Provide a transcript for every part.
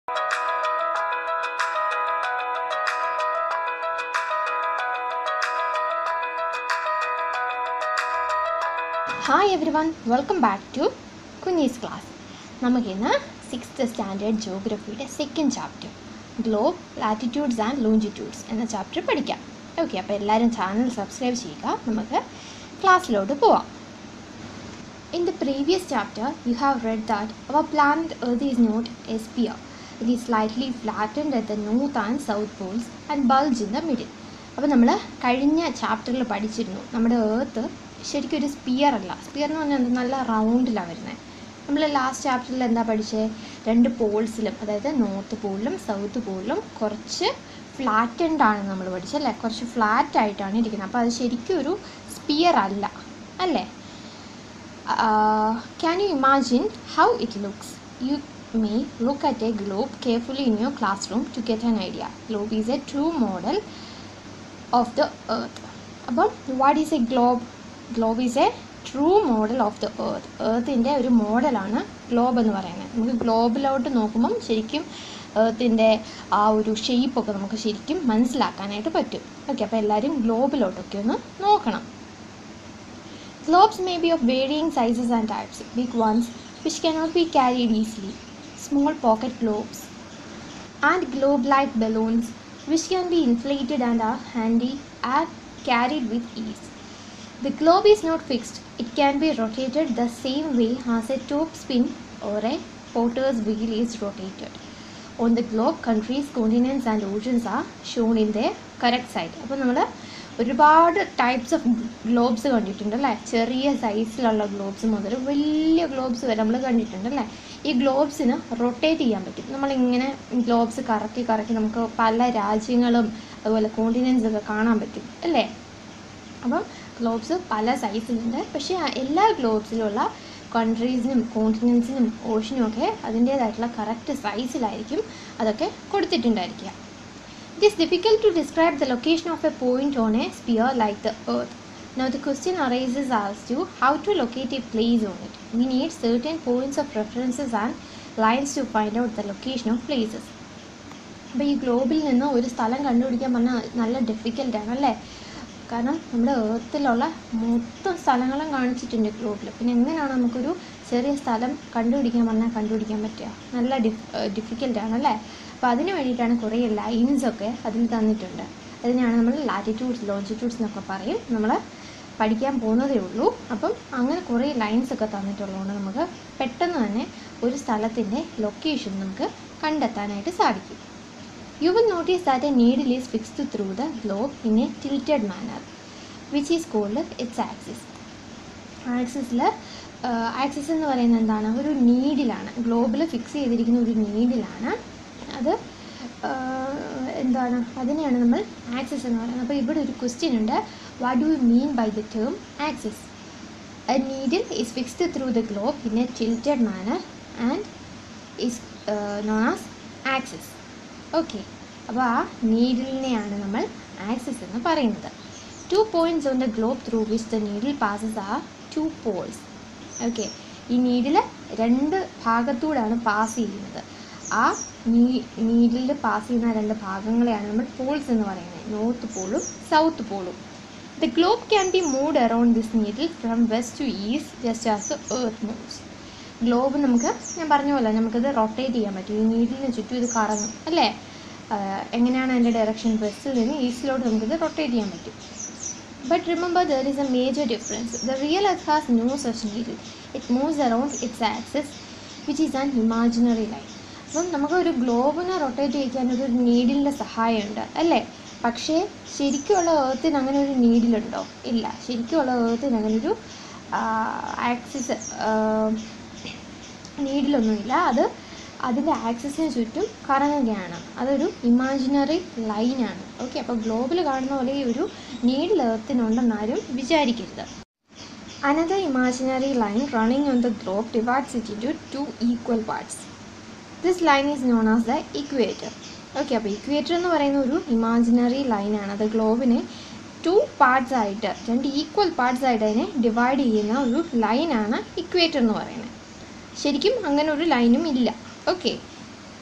Hi everyone welcome back to കുഞ്ഞീസ് class നമുക്കിന്ന് sixth standard ജോഗ്രഫിയുടെ second chapter globe latitudes and longitudes എന്ന chapter പഠിക്കാം okay അപ്പോൾ എല്ലാവരും ചാനൽ സബ്സ്ക്രൈബ് ചെയ്യുക നമുക്ക് ക്ലാസ്സിലോട്ട് പോവാം In the previous chapter, you have read that our planet Earth is not a sphere. It is slightly flattened at the north and south poles and bulge in the middle. അപ്പോൾ നമ്മൾ കഴിഞ്ഞ ചാപ്റ്ററിൽ പഠിച്ചിരുന്നു നമ്മുടെ earth ശരിക്കും ഒരു sphere അല്ല sphere എന്ന് പറഞ്ഞാൽ എന്താ? നല്ല റൗണ്ടിലാണ് വരുന്നത് നമ്മൾ ലാസ്റ്റ് ചാപ്റ്ററിൽ എന്താ പഠിച്ചത് രണ്ട് പോൾസിലും അതായത് നോർത്ത് പോളിലും സൗത്ത് പോളിലും കുറച്ച് ഫ്ലാറ്റൻഡ് ആണ് നമ്മൾ പഠിച്ചത് അല്ലേ കുറച്ച് ഫ്ലാറ്റ് ആയിട്ടാണ് ഇരിക്കുന്നത് അപ്പോൾ അത് ശരിക്കും ഒരു സ്പിയർ അല്ല അല്ലേ uh, can you imagine how it looks? You may look at a globe carefully in your classroom to get an idea. Globe is a true model of the earth. അപ്പം what is a globe globe is a true model of the earth എർത്തിൻ്റെ ഒരു മോഡലാണ് globe എന്ന് പറയുന്നത് നമുക്ക് ഗ്ലോബിലോട്ട് നോക്കുമ്പം ശരിക്കും എർത്തിൻ്റെ ആ ഒരു ഷേപ്പൊക്കെ നമുക്ക് ശരിക്കും മനസ്സിലാക്കാനായിട്ട് പറ്റും ഓക്കെ അപ്പോൾ എല്ലാവരും ഗ്ലോബിലോട്ടൊക്കെ ഒന്ന് നോക്കണം Globes may be of varying sizes and types. Big ones, which cannot be carried easily, small pocket globes, and globe-like balloons, which can be inflated and are handy and carried with ease. The globe is not fixed. It can be rotated the same way as a top spin or a potter's wheel is rotated. On the globe, countries, continents and oceans are shown in their correct side. അപ്പോൾ നമ്മൾ ഒരുപാട് types of globes കണ്ടിട്ടുണ്ട് അല്ലേ ചെറിയ സൈസിലുള്ള globes മുതൽ വലിയ globes വരെ നമ്മൾ കണ്ടിട്ടുണ്ട് അല്ലേ ഈ ഗ്ലോബ്സിന് റൊട്ടേറ്റ് ചെയ്യാൻ പറ്റും നമ്മളിങ്ങനെ ഗ്ലോബ്സ് കറക്കി കറക്കി നമുക്ക് പല രാജ്യങ്ങളും അതുപോലെ കോണ്ടിനെൻസ് ഒക്കെ കാണാൻ പറ്റും അല്ലേ അപ്പം ഗ്ലോബ്സ് പല സൈസിലുണ്ട് പക്ഷേ ആ എല്ലാ ഗ്ലോബ്സിലുള്ള കൺട്രീസിനും കോണ്ടിനെൻസിനും ഓഷനും ഒക്കെ അതിൻ്റേതായിട്ടുള്ള കറക്റ്റ് സൈസിലായിരിക്കും അതൊക്കെ കൊടുത്തിട്ടുണ്ടായിരിക്കുക It is difficult to describe the location of a point on a sphere like the Earth. Now the question arises as to how to locate a place on it. We need certain points of references and lines to find out the location of places. അപ്പോൾ ഈ ഗ്ലോബിൽ നിന്ന് ഒരു സ്ഥലം കണ്ടുപിടിക്കാൻ പറഞ്ഞാൽ നല്ല ഡിഫിക്കൽട്ടാണ് അല്ലേ കാരണം നമ്മുടെ ഏർത്തിലുള്ള മൊത്തം സ്ഥലങ്ങളും കാണിച്ചിട്ടുണ്ട് ഗ്ലോബിൽ പിന്നെ എങ്ങനെയാണ് നമുക്കൊരു ചെറിയ സ്ഥലം കണ്ടുപിടിക്കാൻ പറഞ്ഞാൽ കണ്ടുപിടിക്കാൻ പറ്റുക നല്ല ഡിഫ് ഡിഫിക്കൽട്ടാണ് അല്ലേ അപ്പോൾ അതിന് വേണ്ടിയിട്ടാണ് കുറേ ലൈൻസ് ഒക്കെ അതിൽ തന്നിട്ടുണ്ട് അതിനാണ് നമ്മൾ ലാറ്റിറ്റ്യൂഡ്സ് ലോഞ്ചിറ്റ്യൂഡ്സ് എന്നൊക്കെ പറയും നമ്മൾ പഠിക്കാൻ പോകുന്നതേ ഉള്ളൂ അപ്പം അങ്ങനെ കുറേ ലൈൻസ് ഒക്കെ തന്നിട്ടുള്ളതുകൊണ്ട് നമുക്ക് പെട്ടെന്ന് തന്നെ ഒരു സ്ഥലത്തിൻ്റെ ലൊക്കേഷൻ നമുക്ക് കണ്ടെത്താനായിട്ട് സാധിക്കും You will notice that a needle is fixed through the globe in a tilted manner, which is called its axis. ആക്സിസിൽ ആക്സിസ് എന്ന് പറയുന്നത് എന്താണ് ഒരു നീഡിലാണ് ഗ്ലോബിൽ ഫിക്സ് ചെയ്തിരിക്കുന്ന ഒരു നീഡിലാണ് അത് എന്താണ് അതിനെയാണ് നമ്മൾ ആക്സിസ് എന്ന് പറയുന്നത് അപ്പോൾ ഇവിടെ ഒരു ക്വസ്റ്റ്യൻ ഉണ്ട് what do you mean by the term axis a needle is fixed through the globe in a tilted manner and is known as axis okay അപ്പോൾ ആ നീഡിലിനെയാണ് നമ്മൾ ആക്സിസ് എന്ന് പറയുന്നത് two points on the globe through which the needle passes ah two poles okay ഈ needle രണ്ട് ഭാഗത്തൂടാണ് pass ചെയ്യുന്നത് ആ നീ നീഡിൽ പാസ് ചെയ്യുന്ന രണ്ട് ഭാഗങ്ങളെയാണ് നമ്മൾ പോൾസ് എന്ന് പറയുന്നത് നോർത്ത് പോളും സൗത്ത് പോളും the globe can be moved around this needle from west to east just as earth moves globe നമുക്ക് ഞാൻ പറഞ്ഞ പോലെ നമുക്കിത് റൊട്ടേറ്റ് ചെയ്യാൻ പറ്റും ഈ നീഡിലിന് ചുറ്റും ഇത് കറങ്ങും അല്ലേ എങ്ങനെയാണ് അതിൻ്റെ ഡയറക്ഷൻ വെസ്റ്റിൽ നിന്ന് ഈസ്റ്റിലോട്ട് നമുക്കിത് റൊട്ടേറ്റ് ചെയ്യാൻ പറ്റും but remember there is a major difference the real earth has no such needle it moves around its axis which is an imaginary line അപ്പം നമുക്ക് ഒരു ഗ്ലോബിനെ റൊട്ടേറ്റ് ചെയ്യിക്കാൻ ഒരു നീഡിലിൻ്റെ സഹായമുണ്ട് അല്ലേ പക്ഷേ ശരിക്കുള്ള ഏർത്തിന് അങ്ങനെ ഒരു നീഡിലുണ്ടോ ഇല്ല ശരിക്കുള്ള ഏർത്തിന് അങ്ങനെ ഒരു ആക്സിസ് നീഡിലൊന്നുമില്ല അത് അതിൻ്റെ ആക്സിസിന് ചുറ്റും കറങ്ങുകയാണ് അതൊരു ഇമാജിനറി ലൈനാണ് ഓക്കെ അപ്പോൾ ഗ്ലോബിൽ കാണുന്ന പോലെ ഈ ഒരു നീഡിൽ ഏർത്തിനുണ്ടെന്നാരും വിചാരിക്കരുത് another imaginary line running on the globe divides it into two equal parts this line is known as the equator okay അപ്പോൾ ഇക്വേറ്റർ എന്ന് പറയുന്ന ഒരു ഇമാജിനറി ലൈനാണ് അത് ഗ്ലോബിനെ ടു പാർട്സ് ആയിട്ട് രണ്ട് ഈക്വൽ പാർട്സ് ആയിട്ട് അതിനെ ഡിവൈഡ് ചെയ്യുന്ന ഒരു ലൈനാണ് ഇക്വേറ്റർ എന്ന് പറയുന്നത് ശരിക്കും അങ്ങനെ ഒരു ലൈനും ഇല്ല okay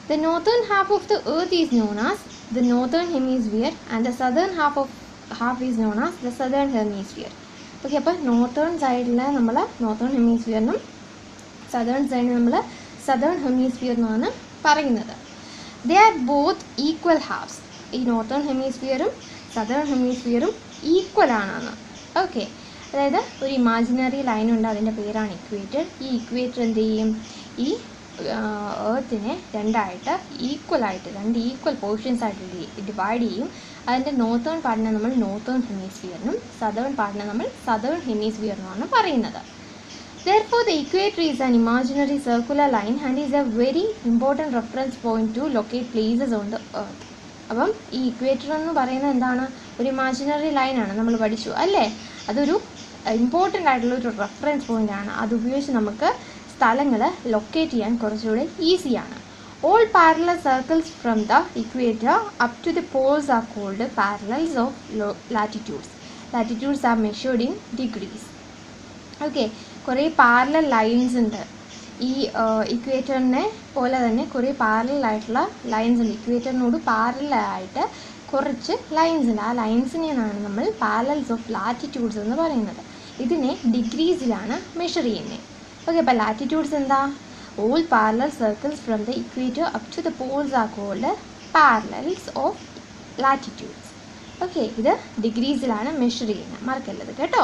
The northern half of the earth is known as the northern hemisphere and the southern half of half is known as the southern hemisphere. Okay അപ്പോൾ നോർത്തേൺ സൈഡിൽ നമ്മൾ നോർത്തേൺ ഹെമിസ്ഫിയറിനും സദേൺ സൈഡിൽ നമ്മൾ സദേൺ ഹെമിസ്ഫിയർ എന്നാണ് പറയുന്നത് they are both equal halves ഈ northern ഹെമിസ്ഫിയറും southern ഹെമിസ്ഫിയറും ഈക്വൽ ആണെന്ന് ഓക്കെ അതായത് ഒരു ഇമാജിനറി ലൈൻ ഉണ്ട് അതിൻ്റെ പേരാണ് ഇക്വേറ്റർ ഈ ഇക്വേറ്റർ എന്ത് ചെയ്യും ഈ ഏർത്തിനെ രണ്ടായിട്ട് ഈക്വൽ ആയിട്ട് രണ്ട് ഈക്വൽ പോർഷൻസ് ആയിട്ട് ഡിവൈഡ് ചെയ്യും അതിൻ്റെ നോർത്തേൺ പാർട്ടിനെ നമ്മൾ നോർത്തേൺ ഹെമിസ്ഫിയറിനും സദേൺ പാർട്ടിനെ നമ്മൾ സദേൺ ഹെമിസ്ഫിയറിനുമാണ് പറയുന്നത് Therefore, the equator is an imaginary circular line and is a very important reference point to locate places on the earth. അപ്പം ഈ ഇക്വേറ്റർ എന്ന് പറയുന്നത് എന്താണ് ഒരു ഇമാജിനറി ലൈനാണ് നമ്മൾ പഠിച്ചു അല്ലേ അതൊരു ഇമ്പോർട്ടൻ്റ് ആയിട്ടുള്ള ഒരു റെഫറൻസ് പോയിന്റ് ആണ് അത് ഉപയോഗിച്ച് നമുക്ക് സ്ഥലങ്ങൾ ലൊക്കേറ്റ് ചെയ്യാൻ കുറച്ചുകൂടെ ഈസിയാണ് all parallel circles from the equator up to the poles are called parallels of latitudes latitudes are measured in degrees okay കുറേ പാരലൽ ലൈൻസ് ഉണ്ട് ഈ ഇക്വേറ്ററിനെ പോലെ തന്നെ കുറേ പാരലൽ ആയിട്ടുള്ള ലൈൻസ് ഉണ്ട് ഇക്വേറ്ററിനോട് പാരലൽ ആയിട്ട് കുറച്ച് ലൈൻസ് ഉണ്ട് ആ ലൈൻസിനെയാണ് നമ്മൾ പാരലൽസ് ഓഫ് ലാറ്റിറ്റ്യൂഡ്സ് എന്ന് പറയുന്നത് ഇതിനെ ഡിഗ്രീസിലാണ് മെഷർ ചെയ്യുന്നത് ഓക്കെ അപ്പോൾ ലാറ്റിറ്റ്യൂഡ്സ് എന്താ all parallel circles from the equator up to the poles are called parallels of latitudes okay ഇത് ഡിഗ്രീസിലാണ് മെഷർ ചെയ്യുന്നത് മറക്കല്ലത് കേട്ടോ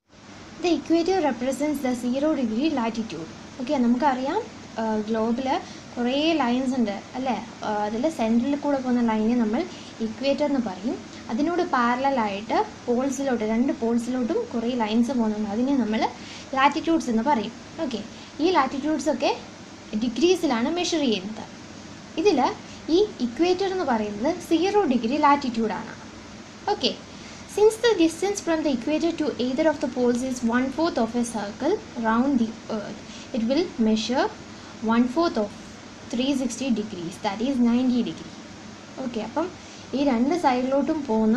the equator represents the zero degree latitude okay നമുക്കറിയാം ഗ്ലോബിൽ കുറേ ലൈൻസ് ഉണ്ട് അല്ലേ അതിൽ സെൻട്രലിൽ കൂടെ പോകുന്ന ലൈനെ നമ്മൾ ഇക്വേറ്റർ എന്ന് പറയും അതിനോട് പാരലായിട്ട് പോൾസിലോട്ട് രണ്ട് പോൾസിലോട്ടും കുറേ ലൈൻസ് പോകുന്നുണ്ട് അതിനെ നമ്മൾ ലാറ്റിറ്റ്യൂഡ്സ് എന്ന് പറയും ഓക്കെ ഈ ലാറ്റിറ്റ്യൂഡ്സ് ഒക്കെ ഡിഗ്രീസിലാണ് മെഷർ ചെയ്യുന്നത് ഇതിൽ ഈ ഇക്വേറ്റർ എന്ന് പറയുന്നത് സീറോ ഡിഗ്രി ലാറ്റിറ്റ്യൂഡാണ് okay Since the distance from the equator to either of the poles is one fourth of a circle round the earth, it will measure one fourth of 360 degrees, that is 90 degree. Okay അപ്പം ഈ രണ്ട് സൈഡിലോട്ടും പോകുന്ന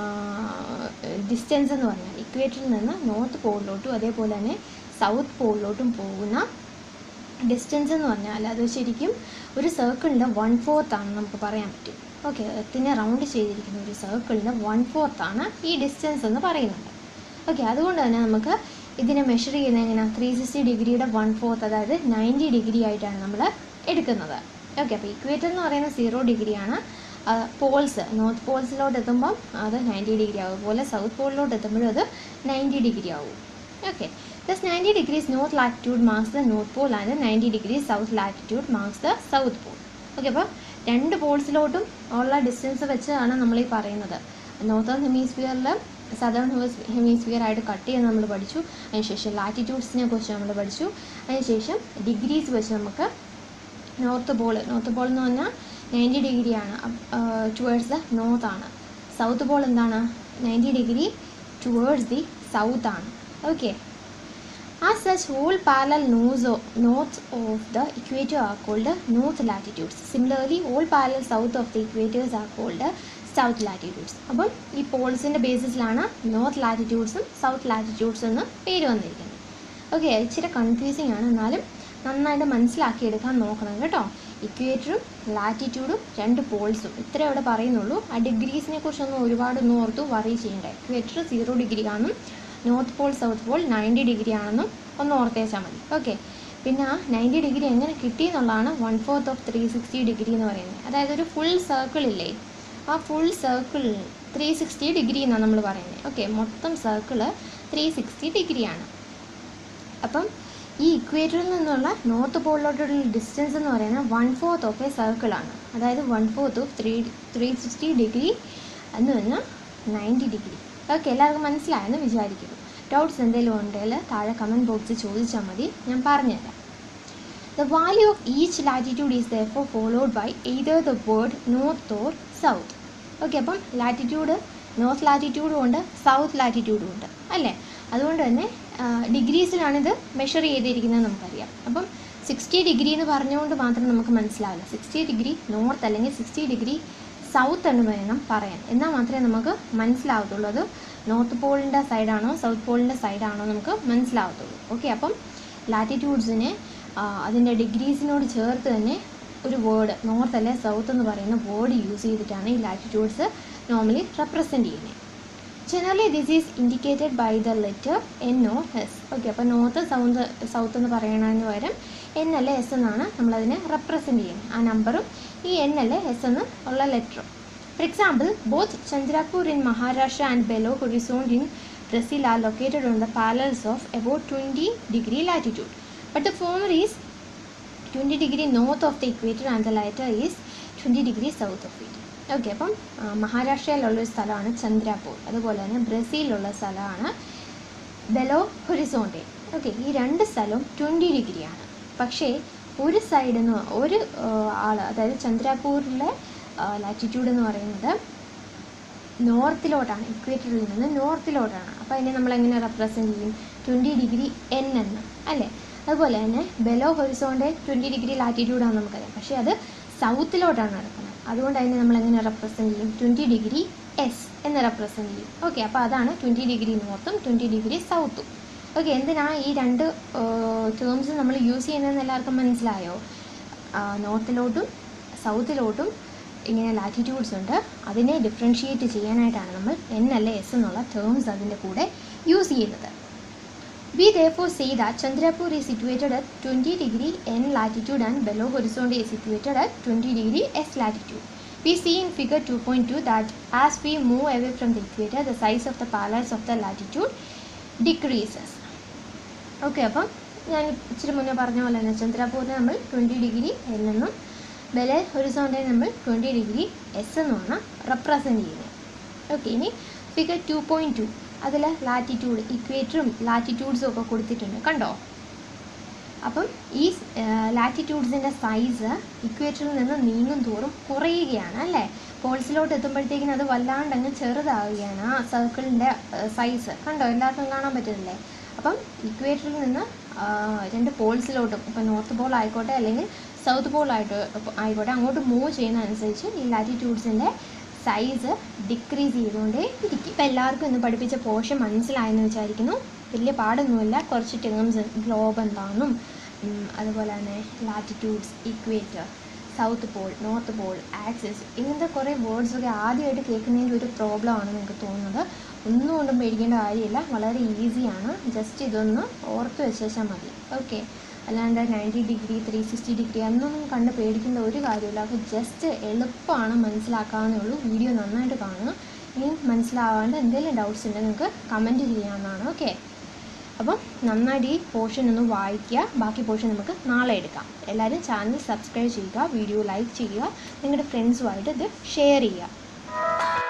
distance എന്ന് പറഞ്ഞാൽ ഇക്വേറ്ററിൽ നിന്ന് north പോളിലോട്ടും അതേപോലെ തന്നെ south പോളിലോട്ടും പോകുന്ന ഡിസ്റ്റൻസ് എന്ന് പറഞ്ഞാൽ അത് ശരിക്കും ഒരു സർക്കിളിൻ്റെ വൺ ഫോർത്ത് ആണ് നമുക്ക് പറയാൻ പറ്റും ഓക്കെ എർത്തിനെ റൗണ്ട് ചെയ്തിരിക്കുന്ന ഒരു സർക്കിളിൻ്റെ വൺ ഫോർത്ത് ആണ് ഈ ഡിസ്റ്റൻസ് എന്ന് പറയുന്നത് ഓക്കെ അതുകൊണ്ട് തന്നെ നമുക്ക് ഇതിനെ മെഷർ ചെയ്യുന്നത് എങ്ങനെയാണ് ത്രീ സിക്സ്റ്റി ഡിഗ്രിയുടെ വൺ ഫോർത്ത് അതായത് നയൻറ്റി ഡിഗ്രി ആയിട്ടാണ് നമ്മൾ എടുക്കുന്നത് ഓക്കെ അപ്പോൾ ഇക്വേറ്റർ എന്ന് പറയുന്നത് സീറോ ഡിഗ്രിയാണ് പോൾസ് നോർത്ത് പോൾസിലോട്ട് എത്തുമ്പം അത് നയൻറ്റി ഡിഗ്രി ആവും അതുപോലെ സൗത്ത് പോളിലോട്ട് എത്തുമ്പോഴും അത് നയൻറ്റി ഡിഗ്രി ആവും okay thus ninety degrees north latitude marks the north pole and ninety degrees south latitude marks the south pole okay അപ്പോൾ രണ്ട് പോൾസിലോട്ടും ഉള്ള ഡിസ്റ്റൻസ് വെച്ചാണ് നമ്മൾ ഈ പറയുന്നത് നോർത്തേൺ ഹെമിസ്ഫിയറിൽ സദേൺ ഹെമിസ്ഫിയർ ആയിട്ട് കട്ട് ചെയ്യാൻ നമ്മൾ പഠിച്ചു അതിനുശേഷം ലാറ്റിറ്റ്യൂഡ്സിനെ കുറിച്ച് നമ്മൾ പഠിച്ചു അതിനുശേഷം ഡിഗ്രീസ് വെച്ച് നമുക്ക് നോർത്ത് പോൾ നോർത്ത് പോൾ എന്ന് പറഞ്ഞാൽ നയൻറ്റി ഡിഗ്രിയാണ് ടുവേഴ്സ് ദ നോർത്ത് ആണ് സൗത്ത് പോൾ എന്താണ് ninety degree towards the south ആണ് okay As such, whole parallel nodes of, north of the equator are called north latitudes. Similarly, all parallel south of the equators are called south latitudes അപ്പം ഈ പോൾസിൻ്റെ ബേസിസിലാണ് north ലാറ്റിറ്റ്യൂഡ്സും south ലാറ്റിറ്റ്യൂഡ്സും എന്ന് പേര് വന്നിരിക്കുന്നത് okay ഇച്ചിരി confusing ആണ് എന്നാലും നന്നായിട്ട് മനസ്സിലാക്കിയെടുക്കാൻ നോക്കണം കേട്ടോ ഇക്വേറ്ററും ലാറ്റിറ്റ്യൂഡും രണ്ട് പോൾസും ഇത്രേ ഇവിടെ പറയുന്നുള്ളൂ ആ ഡിഗ്രീസിനെ കുറിച്ചൊന്നും ഒരുപാടൊന്നും ഓർത്ത് വറി ചെയ്യേണ്ട ഇക്വേറ്റർ സീറോ ഡിഗ്രി കാണും north pole south pole ninety degree ആണെന്നും ഒന്ന് ഓർത്തേച്ചാൽ മതി ഓക്കെ പിന്നെ ആ നയൻറ്റി ഡിഗ്രി എങ്ങനെ കിട്ടി എന്നുള്ളതാണ് one fourth of three sixty degree എന്ന് പറയുന്നത് അതായത് ഒരു ഫുൾ സർക്കിൾ ഇല്ലേ ആ full circle three sixty degree എന്നാണ് നമ്മൾ പറയുന്നത് ഓക്കെ മൊത്തം സർക്കിള് ത്രീ സിക്സ്റ്റി ഡിഗ്രിയാണ് അപ്പം ഈ ഇക്വേറ്ററിൽ നിന്നുള്ള നോർത്ത് പോളിലോട്ടുള്ള ഡിസ്റ്റൻസ് എന്ന് പറയുന്നത് വൺ ഫോർത്ത് ഓഫ് എ സർക്കിളാണ് അതായത് one fourth of three three sixty degree എന്ന് പറഞ്ഞാൽ നയൻറ്റി ഡിഗ്രി ഓക്കെ എല്ലാവർക്കും മനസ്സിലായെന്ന് വിചാരിക്കുന്നു ഡൗട്ട്സ് എന്തെങ്കിലും ഉണ്ടെങ്കിൽ താഴെ കമൻറ്റ് ബോക്സിൽ ചോദിച്ചാൽ മതി ഞാൻ പറഞ്ഞുതരാം The value of each latitude is therefore followed by either the word north or south. Okay അപ്പം ലാറ്റിറ്റ്യൂഡ് നോർത്ത് ലാറ്റിറ്റ്യൂഡും ഉണ്ട് സൗത്ത് ലാറ്റിറ്റ്യൂഡും ഉണ്ട് അല്ലേ അതുകൊണ്ട് തന്നെ ഡിഗ്രീസിലാണിത് മെഷർ ചെയ്തിരിക്കുന്നത് നമുക്കറിയാം അപ്പം സിക്സ്റ്റി ഡിഗ്രി എന്ന് പറഞ്ഞുകൊണ്ട് മാത്രം നമുക്ക് മനസ്സിലാവില്ല സിക്സ്റ്റി ഡിഗ്രി നോർത്ത് അല്ലെങ്കിൽ സിക്സ്റ്റി ഡിഗ്രി സൗത്ത് എന്ന് വേണം പറയാൻ എന്നാൽ മാത്രമേ നമുക്ക് മനസ്സിലാവത്തുള്ളൂ അത് നോർത്ത് പോളിൻ്റെ സൈഡാണോ സൗത്ത് പോളിൻ്റെ സൈഡാണോ നമുക്ക് മനസ്സിലാവത്തുള്ളൂ ഓക്കെ അപ്പം ലാറ്റിറ്റ്യൂഡ്സിനെ അതിൻ്റെ ഡിഗ്രീസിനോട് ചേർത്ത് തന്നെ ഒരു വേർഡ് നോർത്ത് അല്ലെ സൗത്ത് എന്ന് പറയുന്ന വേർഡ് യൂസ് ചെയ്തിട്ടാണ് ഈ ലാറ്റിറ്റ്യൂഡ്സ് നോർമലി റെപ്രസെൻറ്റ് ചെയ്യുന്നത് generally this is indicated by the letter N or S okay അപ്പോൾ നോർത്ത് സൗത്ത് സൗത്ത് എന്ന് പറയണതിന് പകരം എൻ അല്ലെ എസ് എന്നാണ് നമ്മളതിനെ റെപ്രസെൻറ്റ് ചെയ്യുന്നത് ആ നമ്പറും ഈ എൻ അല്ലെ എസ് എന്ന് ഉള്ള ലെറ്ററും for example both Chandrapur in Maharashtra and Belo Horizonte in Brazil are located on the parallels of about 20 degree latitude. But the former is 20 degree north of the equator and the latter is 20 degree south of it. Okay അപ്പം ആ, മഹാരാഷ്ട്രയിലുള്ളൊരു സ്ഥലമാണ് ചന്ദ്രാപൂർ അതുപോലെ തന്നെ ബ്രസീലിലുള്ള സ്ഥലമാണ് below ഹൊറിസോണ്ടെ okay ഈ രണ്ട് സ്ഥലവും twenty ഡിഗ്രിയാണ് പക്ഷേ ഒരു സൈഡിൽ നിന്ന് ഒരു ആൾ അതായത് ചന്ദ്രാപൂരിലെ ലാറ്റിറ്റ്യൂഡ് എന്ന് പറയുന്നത് നോർത്തിലോട്ടാണ് ഇക്വേറ്ററിൽ നിന്ന് നോർത്തിലോട്ടാണ് അപ്പോൾ അതിനെ നമ്മൾ എങ്ങനെ റെപ്രസെൻറ്റ് ചെയ്യും ട്വൻറ്റി ഡിഗ്രി എൻ എന്ന് അല്ലേ അതുപോലെ തന്നെ ബെലോ ഹൊറിസോണ്ടെ ട്വൻറ്റി ഡിഗ്രി ലാറ്റിറ്റ്യൂഡാണ് നമുക്കറിയാം പക്ഷേ അത് സൗത്തിലോട്ടാണ് നടക്കുന്നത് അതുകൊണ്ട് അതിനെ നമ്മൾ എങ്ങനെ റെപ്രസെൻറ്റ് ചെയ്യും ട്വൻറ്റി ഡിഗ്രി എസ് എന്ന് റെപ്രസെൻറ്റ് ചെയ്യും ഓക്കെ അപ്പോൾ അതാണ് ട്വൻറ്റി ഡിഗ്രി നോർത്തും ട്വൻറ്റി ഡിഗ്രി സൗത്തും ഓക്കെ എന്തിനാ ഈ രണ്ട് ടേംസ് നമ്മൾ യൂസ് ചെയ്യുന്നതെന്ന് എല്ലാവർക്കും മനസ്സിലായോ നോർത്തിലോട്ടും സൗത്തിലോട്ടും ഇങ്ങനെ ലാറ്റിറ്റ്യൂഡ്സ് ഉണ്ട് അതിനെ ഡിഫറൻഷിയേറ്റ് ചെയ്യാനായിട്ടാണ് നമ്മൾ എൻ അല്ലെ എസ് എന്നുള്ള ടേംസ് അതിൻ്റെ കൂടെ യൂസ് ചെയ്യുന്നത് We therefore say that Chandrapur is situated at 20 degree N latitude and Belo Horizonte is situated at 20 degree S latitude. We see in figure 2.2 that as we move away from the equator, the size of the parallels of the latitude decreases. Okay അപ്പം ഞാൻ ഇച്ചിരി മുന്നേ പറഞ്ഞ പോലെ തന്നെ ചന്ദ്രാപൂരിനെ നമ്മൾ twenty degree എന്നെന്നും Belo Horizonte നമ്മൾ ട്വൻറ്റി ഡിഗ്രി എസ് എന്നുമാണ് റെപ്രസെൻറ്റ് ചെയ്യുന്നത് ഓക്കെ ഇനി ഫിഗർ ടു പോയിൻറ്റ് ടു അതിൽ ലാറ്റിറ്റ്യൂഡ് ഇക്വേറ്ററും ലാറ്റിറ്റ്യൂഡ്സും ഒക്കെ കൊടുത്തിട്ടുണ്ട് കണ്ടോ അപ്പം ഈ ലാറ്റിറ്റ്യൂഡ്സിൻ്റെ സൈസ് ഇക്വേറ്ററിൽ നിന്ന് നീങ്ങും തോറും കുറയുകയാണ് അല്ലേ പോൾസിലോട്ട് എത്തുമ്പോഴത്തേക്കിനും അത് വല്ലാണ്ട് അങ്ങ് ചെറുതാവുകയാണ് ആ സർക്കിളിൻ്റെ സൈസ് കണ്ടോ എല്ലാവർക്കും കാണാൻ പറ്റുന്നില്ലേ അപ്പം ഇക്വേറ്ററിൽ നിന്ന് ആ, രണ്ട് പോൾസിലോട്ടും ഇപ്പം നോർത്ത് പോൾ ആയിക്കോട്ടെ അല്ലെങ്കിൽ സൗത്ത് പോൾ ആയിട്ട് ആയിക്കോട്ടെ അങ്ങോട്ട് മൂവ് ചെയ്യുന്നതനുസരിച്ച് ഈ ലാറ്റിറ്റ്യൂഡ്സിൻ്റെ സൈസ് ഡിക്രീസ് ചെയ്തുകൊണ്ടേ ഇരിക്കും ഇപ്പം എല്ലാവർക്കും ഇന്ന് പഠിപ്പിച്ച പോർഷൻ മനസ്സിലായെന്ന് വിചാരിക്കുന്നു വലിയ പാടൊന്നുമില്ല കുറച്ച് ടേംസ് ഗ്ലോബ് എന്താണെന്നും ഉം, അതുപോലെ തന്നെ latitudes equator south pole north pole axis ഇങ്ങനത്തെ കുറേ വേർഡ്സ് ഒക്കെ ആദ്യമായിട്ട് കേൾക്കുന്നതിൻ്റെ ഒരു പ്രോബ്ലം ആണ് എനിക്ക് തോന്നുന്നത് ഒന്നും കൊണ്ടും പേടിക്കേണ്ട കാര്യമില്ല വളരെ ഈസിയാണ് ജസ്റ്റ് ഇതൊന്ന് ഓർത്ത് വെച്ചാൽ മതി ഓക്കെ അല്ലാണ്ട് ninety degree three sixty degree അതൊന്നും കണ്ട് പേടിക്കേണ്ട ഒരു കാര്യമില്ല അപ്പോൾ ജസ്റ്റ് എളുപ്പമാണ് മനസ്സിലാക്കാവുന്നേ ഉള്ളൂ വീഡിയോ നന്നായിട്ട് കാണുക ഇനി മനസ്സിലാവാണ്ട് എന്തെങ്കിലും ഡൗട്ട്സ് ഉണ്ടെങ്കിൽ നിങ്ങൾക്ക് കമൻറ്റ് ചെയ്യാവുന്നതാണ് ഓക്കെ അപ്പം നന്നായിട്ട് ഈ പോർഷൻ ഒന്ന് വായിക്കുക ബാക്കി പോർഷൻ നമുക്ക് നാളെ എടുക്കാം എല്ലാവരും ചാനൽ സബ്സ്ക്രൈബ് ചെയ്യുക വീഡിയോ ലൈക്ക് ചെയ്യുക നിങ്ങളുടെ ഫ്രണ്ട്സുമായിട്ട് ഇത് ഷെയർ ചെയ്യുക